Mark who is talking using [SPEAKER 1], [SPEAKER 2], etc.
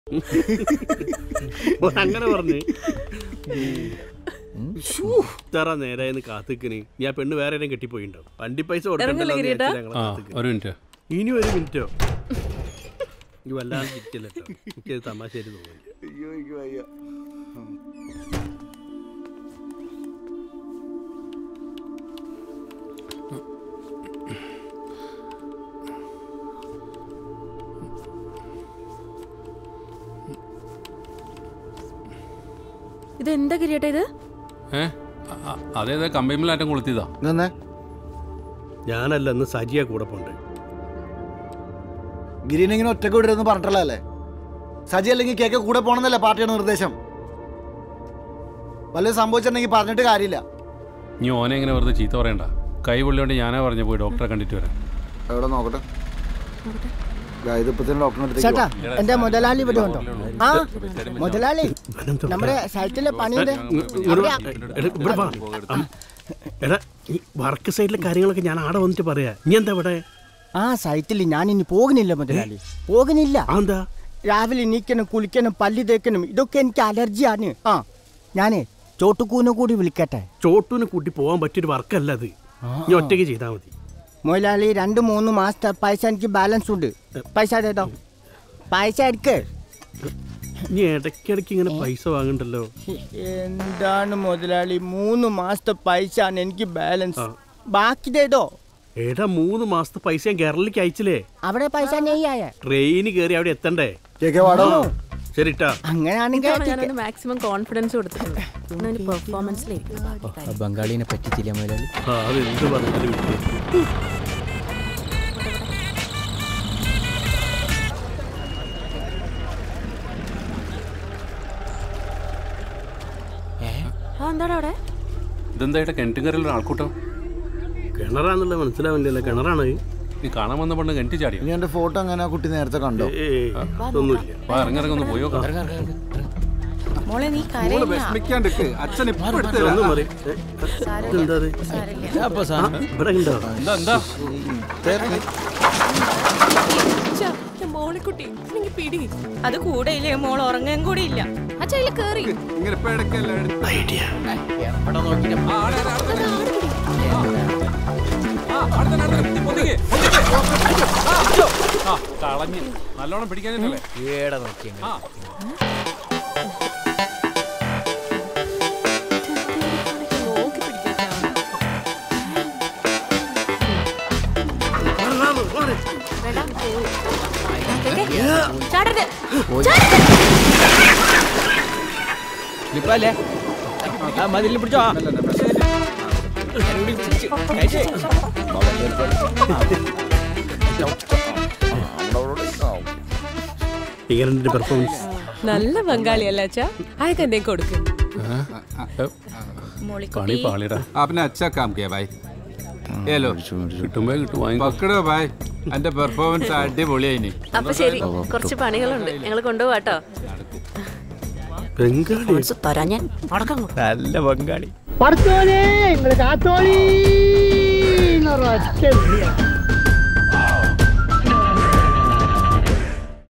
[SPEAKER 1] അങ്ങനെ പറഞ്ഞു ഇത്ര നേരായെന്ന് കാത്തിക്കണ് നീ ആ പെണ്ണ് വേറെ ആരെയും കെട്ടിപ്പോയിണ്ടാവും വണ്ടി പൈസ കൊടുക്കണ്ടല്ലോ എന്ന്
[SPEAKER 2] കിരീട്ടാ?
[SPEAKER 1] വിചാരിച്ചിട്ടാ ഞങ്ങള്
[SPEAKER 3] ആ
[SPEAKER 1] കാത്തിക്കണ്.
[SPEAKER 3] ഒരു മിനിറ്റ്
[SPEAKER 1] ഇനി ഒരു മിനിറ്റോ ഇത് വല്ലാതെ ഇരിക്കില്ല കേട്ടോ എനിക്കത് തമാശയായിട്ട് തോന്നുന്നു
[SPEAKER 4] അയ്യോ എനിക്ക് വയ്യ
[SPEAKER 2] ഇതെന്താ കിരീട്ട ഇത്
[SPEAKER 3] ഏ അ- അ- അതേതാ കമ്പൈമിലാറ്റം കൊളുത്തിയതാ
[SPEAKER 4] ഇന്നെ
[SPEAKER 1] ഞാനല്ല ഇന്ന് സജിയ കൂടെ പോണ്ട്
[SPEAKER 4] ഗിരീനെ ഇങ്ങനെ ഒറ്റക്ക് വിടരുന്ന് പറഞ്ഞിട്ടല്ലേ സജി അല്ലെങ്കിൽ കേക്ക് കൂടെ പോണെന്നല്ലേ പാർട്ടിയുടെ നിർദ്ദേശം വല്ലതും സംഭവിച്ചിട്ടുണ്ടെങ്കിൽ പറഞ്ഞിട്ട് കാര്യമില്ല
[SPEAKER 3] നീ ഓനെ എങ്ങനെ വെറുതെ ചീത്ത പറയണ്ട കൈ പൊള്ളിയോണ്ട് ഞാനാ പറഞ്ഞു പോയി ഡോക്ടറെ കണ്ടിട്ട് വരാം
[SPEAKER 4] എവിടെ നോക്കട്ടെ ഇതിപ്പോ തന്നെ ഡോക്ടറിന്റെ
[SPEAKER 5] ചേട്ടാ
[SPEAKER 4] അടുത്തേക്ക്
[SPEAKER 5] എന്റെ മുതലാളി ഇവിടെ ഉണ്ടോ ആ മുതലാളി നമ്മുടെ സൈറ്റിലെ പണിയുടെ
[SPEAKER 1] ഇങ്ങോട്ട് വാ. എടാ, ഇവിടെ വാ. അം. എടാ ഈ വർക്ക് സൈഡിലെ കാര്യങ്ങളൊക്കെ ഞാൻ ആടെ വന്നിട്ട് പറയാ നീ എന്താ ഇവിടെ
[SPEAKER 5] ആ സൈറ്റിൽ ഞാൻ ഇനി പോകുന്നില്ല മുതലാളി പോകുന്നില്ല
[SPEAKER 1] ആ എന്താ
[SPEAKER 5] രാവിലെ എണീക്കണം കുളിക്കണം പല്ലി തേക്കണം ഇതൊക്കെ എനിക്ക് അലർജിയാണ് ആ ഞാനേ ചോട്ടുക്കൂനെ കൂടി വിളിക്കട്ടെ
[SPEAKER 1] ചോട്ടൂനെ കൂട്ടി പോകാൻ പറ്റിയൊരു വർക്കല്ല അത് നീ ഒറ്റയ്ക്ക് ചെയ്താൽ മതി
[SPEAKER 5] മുതലാളി രണ്ട് മൂന്ന് മാസത്തെ പൈസ എനിക്ക് ബാലൻസ് ഉണ്ട് പൈസ തേതോ പൈസ എടുക്ക്
[SPEAKER 1] നീ ഇടയ്ക്കിടയ്ക്ക് ഇങ്ങനെ പൈസ വാങ്ങണ്ടല്ലോ
[SPEAKER 5] എന്താണ് മുതലാളി മൂന്ന് മാസത്തെ പൈസ ആണ് എനിക്ക് ബാലൻസ് ബാക്കി തേതോ
[SPEAKER 1] എടാ മൂന്ന് മാസത്തെ പൈസ ഞാൻ കേരളത്തിലേക്ക് അയച്ചില്ലേ
[SPEAKER 5] അവിടെ പൈസ നെയ്യായ
[SPEAKER 1] ട്രെയിന് കയറി അവിടെ എത്തണ്ടേ
[SPEAKER 4] കേക്ക് വാടോ
[SPEAKER 1] ശരിട്ടാ
[SPEAKER 5] അങ്ങനെയാണെങ്കിൽ
[SPEAKER 2] ഇത്തവണ ഞാനൊന്ന് മാക്സിമം കോൺഫിഡൻസ് കൊടുത്തിട്ടുണ്ട് പെർഫോമൻസിലേക്ക്
[SPEAKER 5] ബംഗാളിനെ പറ്റിച്ചില്ല മുതലാളി
[SPEAKER 1] ആ അത് എന്ത് പറഞ്ഞാലും വിട്ടു.
[SPEAKER 2] ആ എന്താടാ അവിടെ
[SPEAKER 3] ഇതെന്തായിട്ട് കിണറ്റുകരയിൽ ഒരു ആൾക്കൂട്ടം
[SPEAKER 1] കിണറാന്നുള്ള മനസ്സിലാവില്ലല്ലോ കിണറാണ്
[SPEAKER 3] നീ കാണാൻ വന്ന പെണ്ണ് കിണറ്റി ചാടിയോ
[SPEAKER 4] ഇനി എന്റെ ഫോട്ടോ അങ്ങനെ ആ കുട്ടി നേരത്തെ കണ്ടോ
[SPEAKER 1] ഏയ് അതൊന്നുമില്ല
[SPEAKER 3] വാ ഇറങ്ങിറങ്ങി ഒന്ന് പോയോ
[SPEAKER 6] മോളെ നീ
[SPEAKER 7] വിഷമിക്കാണ്ടിരിക്ക് അച്ഛൻ ഇപ്പൊ എടുത്ത്
[SPEAKER 1] ഒന്നും മതി ഏ, ഇതെന്താ ഇത്? ആ, ഇവിടെ ഉണ്ടോ
[SPEAKER 3] എന്താ എന്താ
[SPEAKER 2] മോളിക്കുട്ടി എനിക്ക് പിടി
[SPEAKER 6] അത് കൂടെ ഇല്ലേ മോൾ ഉറങ്ങാൻ കൂടി ഇല്ല
[SPEAKER 2] അച്ഛാ ഇതില് കേറി
[SPEAKER 7] ഇങ്ങനെ ഇപ്പൊ ഇടയ്ക്കല്ല എടുത്ത്
[SPEAKER 1] ഐഡിയ
[SPEAKER 3] ആ കളഞ്ഞ് നല്ലോണം പിടിക്കാനിട്ടല്ലേ ആ
[SPEAKER 2] നോക്കി പിടിക്കാൻ ചാടരുത്
[SPEAKER 5] ഇപ്പല്ലേ മതിൽ പിടിച്ചോ
[SPEAKER 1] ഇങ്ങനെ പെർഫോമൻസ്
[SPEAKER 2] നല്ല ബംഗാളിയല്ല അച്ഛാ അയക്ക് എന്തേ കൊടുക്കും
[SPEAKER 3] പണി പാളിടാ
[SPEAKER 7] आपने अच्छा काम किया भाई ये लो
[SPEAKER 3] കിട്ടുമ്പോ കിട്ടും വാങ്ങിക്കോ
[SPEAKER 7] പക്കടോ ഭായ് എന്റെ പെർഫോമൻസ് അടിപൊളിയായിനി
[SPEAKER 2] അപ്പൊ ശരി കുറച്ച് പണികളുണ്ട് ഞങ്ങൾ കൊണ്ടുപോവാട്ടോ
[SPEAKER 1] ബംഗാളി
[SPEAKER 2] തരാ ഞാൻ അടക്കം
[SPEAKER 5] നല്ല ബംഗാളി
[SPEAKER 8] പഠിച്ചോലേ നിങ്ങൾ കാത്തോളീ എന്നൊരു ഒറ്റ വിളിയാണ്